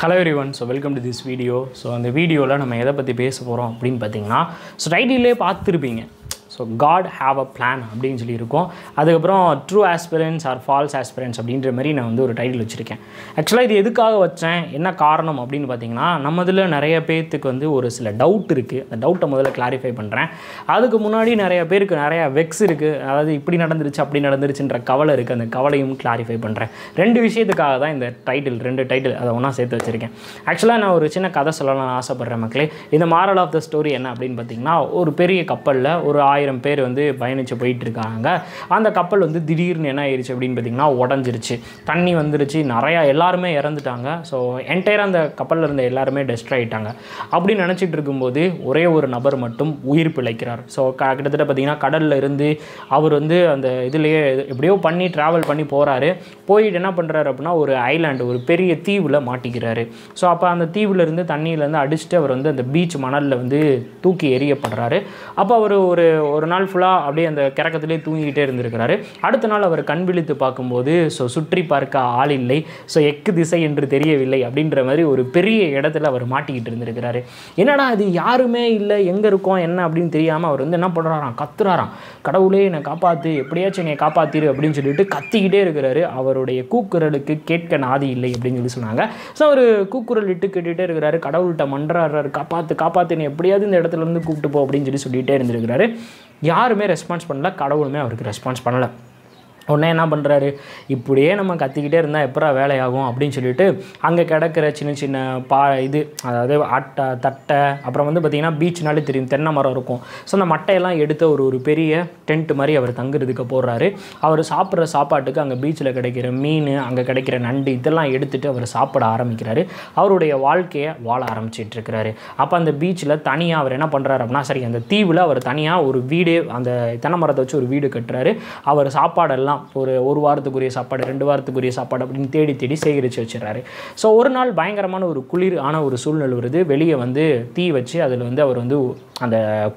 hello everyone so welcome to this video so அந்த வீடியோவில் நம்ம எதை பற்றி பேச போகிறோம் அப்படின்னு பார்த்தீங்கன்னா ஸோ டைட்டிலே பார்த்துருப்பீங்க so God have a plan அப்படின்னு சொல்லி இருக்கும் அதுக்கப்புறம் true aspirants are false aspirants அப்படின்ற மாதிரி நான் வந்து ஒரு டைட்டில் வச்சுருக்கேன் ஆக்சுவலாக இது எதுக்காக வச்சேன் என்ன காரணம் அப்படின்னு பார்த்தீங்கன்னா நம்மதில் நிறைய பேர்த்துக்கு வந்து ஒரு சில டவுட் இருக்குது அந்த டவுட்டை முதல்ல கிளாரிஃபை பண்ணுறேன் அதுக்கு முன்னாடி நிறைய பேருக்கு நிறைய வெக்ஸ் இருக்குது அதாவது இப்படி நடந்துருச்சு அப்படி நடந்துருச்சுன்ற கவலை இருக்குது அந்த கவலையும் கிளாரிஃபை பண்ணுறேன் ரெண்டு விஷயத்துக்காக தான் இந்த டைட்டில் ரெண்டு டைட்டில் அதை ஒன்றா சேர்த்து வச்சுருக்கேன் ஆக்சுவலாக நான் ஒரு சின்ன கதை சொல்லலாம்னு ஆசைப்பட்றேன் மக்களே இந்த மாரல் ஆஃப் த ஸ்டோரி என்ன அப்படின்னு பார்த்தீங்கன்னா ஒரு பெரிய கப்பலில் ஒரு ஆயிரம் பேர் வந்து பயணித்து போயிட்டு இருக்காங்க அந்த கப்பல் வந்து திடீர்னு என்ன ஆயிடுச்சு அப்படின்னு பார்த்தீங்கன்னா உடஞ்சிருச்சு தண்ணி வந்துருச்சு நிறையா எல்லாருமே இறந்துட்டாங்க ஸோ என்டையராக அந்த கப்பலில் இருந்த எல்லாருமே டெஸ்ட்ராய் ஆயிட்டாங்க அப்படி நினச்சிட்டு இருக்கும்போது ஒரே ஒரு நபர் மட்டும் உயிர் பிழைக்கிறார் ஸோ க கிட்டத்தட்ட பார்த்தீங்கன்னா கடலில் இருந்து அவர் வந்து அந்த இதுலேயே எப்படியோ பண்ணி ட்ராவல் பண்ணி போகிறாரு போயிட்டு என்ன பண்ணுறாரு அப்படின்னா ஒரு ஐலாண்டு ஒரு பெரிய தீவில் மாட்டிக்கிறாரு ஸோ அப்போ அந்த தீவுல இருந்து தண்ணியிலேருந்து அடிச்சுட்டு அவர் வந்து அந்த பீச் மணலில் வந்து தூக்கி எறியப்படுறாரு அப்போ அவர் ஒரு ஒரு நாள் ஃபுல்லாக அப்படியே அந்த கிறக்கத்திலே தூங்கிக்கிட்டே இருந்திருக்கிறாரு அடுத்த நாள் அவர் கண் விழித்து பார்க்கும்போது ஸோ சுற்றி பார்க்க ஆள் இல்லை ஸோ எக்கு திசை என்று தெரியவில்லை அப்படின்ற மாதிரி ஒரு பெரிய இடத்துல அவர் மாட்டிக்கிட்டு இருந்திருக்கிறாரு என்னடா அது யாருமே இல்லை எங்கே இருக்கோம் என்ன அப்படின்னு தெரியாமல் அவர் வந்து என்ன பண்ணுறாராம் கத்துறாராம் கடவுளே என்னை காப்பாற்று எப்படியாச்சும் என்னை காப்பாற்றிரு அப்படின்னு சொல்லிட்டு கத்திக்கிட்டே இருக்கிறாரு அவருடைய கூக்குரலுக்கு கேட்க நாதி இல்லை அப்படின்னு சொல்லி சொன்னாங்க ஸோ அவர் கூக்குரல் இட்டு கேட்டுகிட்டே இருக்கிறாரு கடவுள்கிட்ட மன்றாடுறாரு காப்பாற்று காப்பாற்று என்னை எப்படியாவது இந்த இடத்துல இருந்து கூப்பிட்டு போ அப்படின்னு சொல்லி சொல்லிகிட்டே இருந்திருக்கிறாரு யாருமே ரெஸ்பான்ஸ் பண்ணல கடவுளுமே அவருக்கு ரெஸ்பான்ஸ் பண்ணலை உடனே என்ன பண்ணுறாரு இப்படியே நம்ம கத்திக்கிட்டே இருந்தால் எப்பரா வேலையாகும் அப்படின்னு சொல்லிட்டு அங்கே கிடக்கிற சின்ன சின்ன பா இது அதாவது அட்டை தட்டை அப்புறம் வந்து பார்த்திங்கன்னா பீச்னாலே தெரியும் தென்னை மரம் இருக்கும் ஸோ அந்த மட்டையெல்லாம் எடுத்து ஒரு ஒரு பெரிய டென்ட் மாதிரி அவர் தங்குறதுக்கு போடுறாரு அவர் சாப்பிட்ற சாப்பாட்டுக்கு அங்கே பீச்சில் கிடைக்கிற மீன் அங்கே கிடைக்கிற நண்டு இதெல்லாம் எடுத்துகிட்டு அவர் சாப்பிட ஆரம்பிக்கிறாரு அவருடைய வாழ்க்கையை வாழ ஆரம்பிச்சிட்டு இருக்கிறாரு அப்போ அந்த பீச்சில் தனியாக அவர் என்ன பண்ணுறாரு அப்படின்னா சரி அந்த தீவில் அவர் தனியாக ஒரு வீடே அந்த தென்னை மரத்தை வச்சு ஒரு வீடு கட்டுறாரு அவர் சாப்பாடெல்லாம் எல்லாம் ஒரு ஒரு வாரத்துக்குரிய சாப்பாடு ரெண்டு வாரத்துக்குரிய சாப்பாடு அப்படின்னு தேடி தேடி சேகரித்து வச்சிடறாரு ஸோ ஒரு நாள் பயங்கரமான ஒரு குளிர் ஆன ஒரு சூழ்நிலை வருது வெளியே வந்து தீ வச்சு அதில் வந்து அவர் வந்து அந்த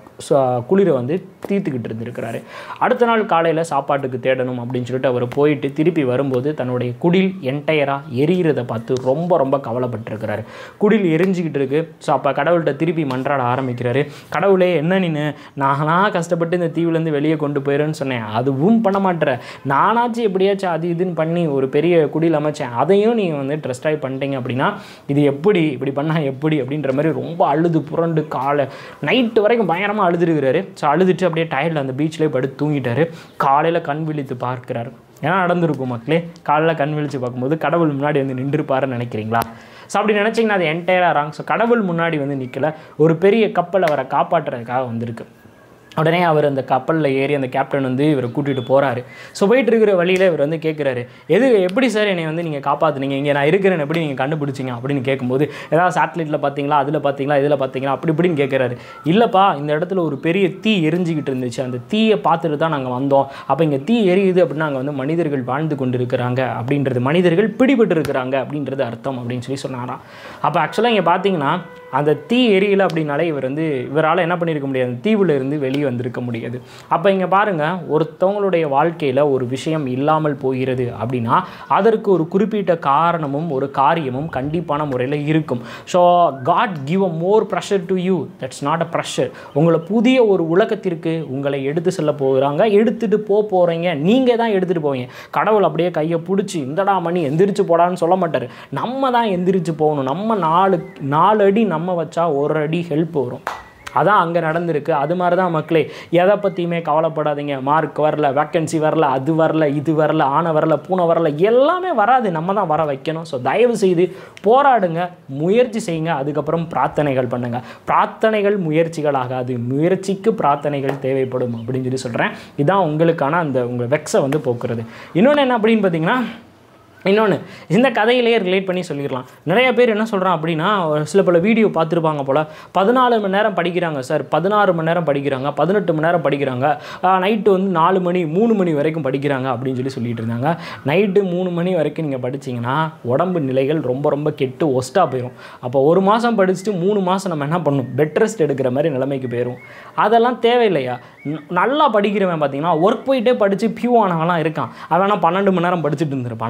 குளிரை வந்து தீர்த்துக்கிட்டு இருந்திருக்கிறாரு அடுத்த நாள் காலையில் சாப்பாட்டுக்கு தேடணும் அப்படின்னு சொல்லிட்டு அவர் போயிட்டு திருப்பி வரும்போது தன்னுடைய குடில் என்டையராக எரியிறதை பார்த்து ரொம்ப ரொம்ப கவலைப்பட்டிருக்கிறாரு குடில் எரிஞ்சிக்கிட்டு இருக்கு ஸோ அப்போ கடவுள்கிட்ட திருப்பி மன்றாட ஆரம்பிக்கிறாரு கடவுளே என்ன நீனு நானாக கஷ்டப்பட்டு இந்த தீவுலேருந்து வெளியே கொண்டு போயிடுன்னு சொன்னேன் அதுவும் பண்ண மாட்டேற நானாச்சும் எப்படியாச்சும் அது இதுன்னு பண்ணி ஒரு பெரிய குடியில் அமைச்சேன் அதையும் நீங்கள் வந்து ட்ரெஸ்டாய் பண்ணிட்டீங்க அப்படின்னா இது எப்படி இப்படி பண்ணால் எப்படி அப்படின்ற மாதிரி ரொம்ப அழுது புரண்டு காலை நைட்டு வரைக்கும் பயங்கரமாக அழுதுருக்கிறாரு ஸோ அழுதுட்டு அப்படியே டயர்டில் அந்த பீச்லேயே படுத்து தூங்கிட்டாரு காலையில் கண் விழித்து பார்க்கிறாரு ஏன்னா நடந்திருக்கும் மக்களே காலையில் கண் விழித்து பார்க்கும்போது கடவுள் முன்னாடி வந்து நின்றுப்பாருன்னு நினைக்கிறீங்களா ஸோ அப்படி நினச்சிங்கன்னா அது என்டையராக ராங் ஸோ கடவுள் முன்னாடி வந்து நிற்கல ஒரு பெரிய கப்பல் அவரை காப்பாற்றுறதுக்காக வந்திருக்கு உடனே அவர் அந்த கப்பலில் ஏறி அந்த கேப்டன் வந்து இவரை கூட்டிகிட்டு போகிறாரு ஸோ போயிட்டு இருக்கிற வழியில் இவர் வந்து கேட்குறாரு எது எப்படி சார் என்னை வந்து நீங்கள் காப்பாற்றுனீங்க இங்கே நான் இருக்கிறேன் எப்படி நீங்கள் கண்டுபிடிச்சிங்க அப்படின்னு கேட்கும்போது ஏதாவது சேட்டலைட்டில் பார்த்தீங்களா அதில் பார்த்தீங்களா இதில் பார்த்தீங்களா அப்படி இப்படின்னு கேட்குறாரு இல்லைப்பா இந்த இடத்துல ஒரு பெரிய தீ எரிஞ்சிக்கிட்டு இருந்துச்சு அந்த தீயை பார்த்துட்டு தான் நாங்கள் வந்தோம் அப்போ இங்கே தீ எரியுது அப்படின்னா அங்கே வந்து மனிதர்கள் வாழ்ந்து கொண்டு இருக்கிறாங்க அப்படின்றது மனிதர்கள் பிடிபட்டு இருக்கிறாங்க அப்படின்றது அர்த்தம் அப்படின்னு சொல்லி சொன்னாராம் அப்போ ஆக்சுவலாக இங்கே பார்த்தீங்கன்னா அந்த தீ எரியலை அப்படின்னாலே இவர் வந்து இவரால் என்ன பண்ணியிருக்க முடியாது தீவில் இருந்து வெளியே வந்திருக்க முடியாது அப்போ இங்கே பாருங்கள் ஒருத்தவங்களுடைய வாழ்க்கையில் ஒரு விஷயம் இல்லாமல் போகிறது அப்படின்னா அதற்கு ஒரு குறிப்பிட்ட காரணமும் ஒரு காரியமும் கண்டிப்பான முறையில் இருக்கும் so God give a more pressure to you that's not a pressure உங்களை புதிய ஒரு உலகத்திற்கு உங்களை எடுத்து செல்ல போகிறாங்க எடுத்துகிட்டு போக போகிறீங்க நீங்கள் தான் எடுத்துகிட்டு போவீங்க கடவுள் அப்படியே கையை பிடிச்சி இந்தடா மணி எந்திரிச்சு போடான்னு சொல்ல மாட்டார் நம்ம தான் எந்திரிச்சு போகணும் நம்ம நாலு நாலு அடி நம்ம வச்சா ஒரு அடி ஹெல்ப் வரும் அதான் அங்கே நடந்திருக்கு அது மாதிரி தான் மக்களே எதை பற்றியுமே கவலைப்படாதீங்க மார்க் வரல வேக்கன்சி வரல அது வரல இது வரல ஆனை வரல பூனை வரல எல்லாமே வராது நம்ம தான் வர வைக்கணும் ஸோ தயவு செய்து போராடுங்க முயற்சி செய்யுங்க அதுக்கப்புறம் பிரார்த்தனைகள் பண்ணுங்கள் பிரார்த்தனைகள் முயற்சிகள் ஆகாது முயற்சிக்கு பிரார்த்தனைகள் தேவைப்படும் அப்படின்னு சொல்லி சொல்கிறேன் இதுதான் உங்களுக்கான அந்த உங்கள் வெக்ஸை வந்து போக்குறது இன்னொன்று என்ன அப்படின்னு பார்த்தீங்கன்னா இன்னொன்று இந்த கதையிலேயே ரிலேட் பண்ணி சொல்லிடலாம் நிறைய பேர் என்ன சொல்கிறான் அப்படின்னா ஒரு சில பல வீடியோ பார்த்துருப்பாங்க போல் பதினாலு மணி நேரம் படிக்கிறாங்க சார் பதினாறு மணி நேரம் படிக்கிறாங்க பதினெட்டு மணி நேரம் படிக்கிறாங்க நைட்டு வந்து நாலு மணி மூணு மணி வரைக்கும் படிக்கிறாங்க அப்படின்னு சொல்லி சொல்லிட்டு இருந்தாங்க நைட்டு மூணு மணி வரைக்கும் நீங்கள் படிச்சீங்கன்னா உடம்பு நிலைகள் ரொம்ப ரொம்ப கெட்டு ஒஸ்ட்டாக போயிடும் அப்போ ஒரு மாதம் படிச்சுட்டு மூணு மாதம் நம்ம என்ன பண்ணணும் பெட் ரெஸ்ட் எடுக்கிற மாதிரி நிலைமைக்கு போயிடும் அதெல்லாம் தேவையில்லையா ந- நல்லா படிக்கிறவன் பார்த்தீங்கன்னா ஒர்க் போயிட்டே படித்து பியூ ஆனவன்லாம் இருக்கான் அவனா பன்னெண்டு மணி நேரம் படிச்சுட்டு இருந்திருப்பானா கண்டிப்பாக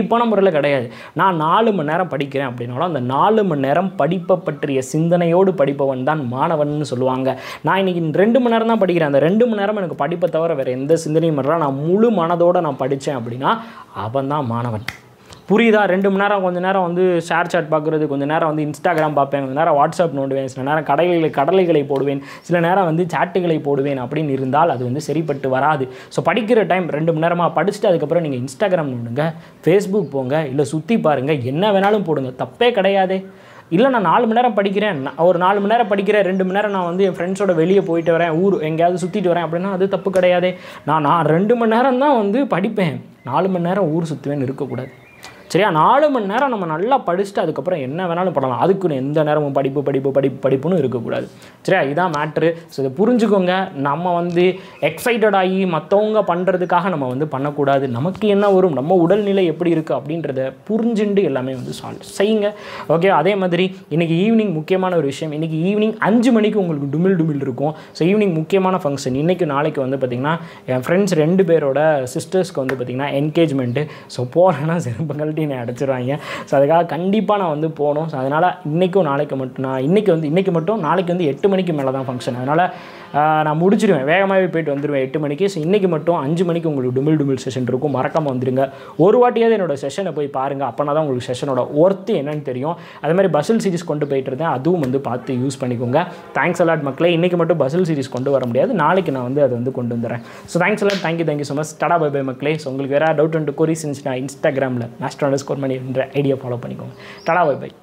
கண்டிப்பான முறையில் கிடையாது நான் நாலு மணி நேரம் படிக்கிறேன் அப்படின்னாலும் அந்த நாலு மணி நேரம் படிப்பை பற்றிய சிந்தனையோடு படிப்பவன் தான் மாணவன் சொல்லுவாங்க நான் இன்னைக்கு ரெண்டு மணி நேரம் தான் படிக்கிறேன் அந்த ரெண்டு மணி நேரம் எனக்கு படிப்பை தவிர வேறு எந்த சிந்தனையும் பண்ணுறா நான் முழு மனதோடு நான் படித்தேன் அப்படின்னா அவன் தான் மாணவன் புரியுதா ரெண்டு மணி நேரம் கொஞ்ச நேரம் வந்து ஷேர் சாட் பார்க்குறது கொஞ்ச நேரம் வந்து இன்ஸ்டாகிராம் பார்ப்பேன் கொஞ்ச நேரம் வாட்ஸ்அப் நோண்டுவேன் சில நேரம் கடைகளை கடலைகளை போடுவேன் சில நேரம் வந்து சாட்டுகளை போடுவேன் அப்படின்னு இருந்தால் அது வந்து சரிப்பட்டு வராது ஸோ படிக்கிற டைம் ரெண்டு மணி நேரமாக படிச்சுட்டு அதுக்கப்புறம் நீங்கள் இன்ஸ்டாகிராம் நோண்டுங்க ஃபேஸ்புக் போங்க இல்லை சுற்றி பாருங்கள் என்ன வேணாலும் போடுங்க தப்பே கிடையாதே இல்லை நான் நாலு மணி நேரம் படிக்கிறேன் நான் ஒரு நாலு மணி நேரம் படிக்கிறேன் ரெண்டு மணி நேரம் நான் வந்து என் ஃப்ரெண்ட்ஸோட வெளியே போயிட்டு வரேன் ஊர் எங்கேயாவது சுற்றிட்டு வரேன் அப்படின்னா அது தப்பு கிடையாதே நான் நான் ரெண்டு மணி நேரம் தான் வந்து படிப்பேன் நாலு மணி நேரம் ஊர் சுற்றுவேன்னு இருக்கக்கூடாது சரியா நாலு மணி நேரம் நம்ம நல்லா படிச்சுட்டு அதுக்கப்புறம் என்ன வேணாலும் பண்ணலாம் அதுக்குன்னு எந்த நேரமும் படிப்பு படிப்பு படிப்பு படிப்புன்னு இருக்கக்கூடாது சரியா இதான் மேட்ரு ஸோ இதை புரிஞ்சுக்கோங்க நம்ம வந்து எக்ஸைட்டட் ஆகி மற்றவங்க பண்ணுறதுக்காக நம்ம வந்து பண்ணக்கூடாது நமக்கு என்ன வரும் நம்ம உடல்நிலை எப்படி இருக்குது அப்படின்றத புரிஞ்சுண்டு எல்லாமே வந்து சால்வ் செய்யுங்க ஓகே அதே மாதிரி இன்றைக்கி ஈவினிங் முக்கியமான ஒரு விஷயம் இன்றைக்கி ஈவினிங் அஞ்சு மணிக்கு உங்களுக்கு டுமில் டுமில் இருக்கும் ஸோ ஈவினிங் முக்கியமான ஃபங்க்ஷன் இன்றைக்கி நாளைக்கு வந்து பார்த்திங்கன்னா என் ஃப்ரெண்ட்ஸ் ரெண்டு பேரோட சிஸ்டர்ஸ்க்கு வந்து பார்த்திங்கன்னா என்கேஜ்மெண்ட்டு ஸோ போகிறேன்னா செருப்பு கழட்டி என்னை அடைச்சிருவாங்க ஸோ அதுக்காக கண்டிப்பாக நான் வந்து போகணும் ஸோ அதனால் இன்றைக்கும் நாளைக்கு மட்டும் நான் இன்றைக்கி வந்து இன்றைக்கி மட்டும் நாளைக்கு வந்து எட்டு மணிக்கு மேலே தான் ஃபங்க்ஷன் அதனால் ஆஹ், நான் முடிச்சிடுவேன் வேகமாகவே போயிட்டு வந்துடுவேன் எட்டு மணிக்கு ஸோ இன்றைக்கி மட்டும் அஞ்சு மணிக்கு உங்களுக்கு டுமில் டுமில் செஷன் இருக்கும் மறக்காமல் வந்துடுங்க ஒரு வாட்டியாவது என்னோட செஷனை போய் பாருங்கள் அப்போனா தான் உங்களுக்கு செஷனோட ஒர்த்து என்னன்னு தெரியும் அதே மாதிரி பசில் சீரிஸ் கொண்டு போயிட்டு இருந்தேன் அதுவும் வந்து பார்த்து யூஸ் பண்ணிக்கோங்க தேங்க்ஸ் அலாட் மக்களே இன்றைக்கி மட்டும் பசில் சீரிஸ் கொண்டு வர முடியாது நாளைக்கு நான் வந்து அதை வந்து கொண்டு வந்துடுறேன் so thanks a lot thank you thank you so much tata bye bye மக்களே ஸோ உங்களுக்கு வேறு டவுட் வந்து கொரிஸ் இருந்துச்சுன்னா இன்ஸ்டாகிராமில் மாஸ்டர் அண்டர் ஸ்கோர் பண்ணி என்ற ஐடியா ஃபாலோ பண்ணிக்கோங்க டடா பை பை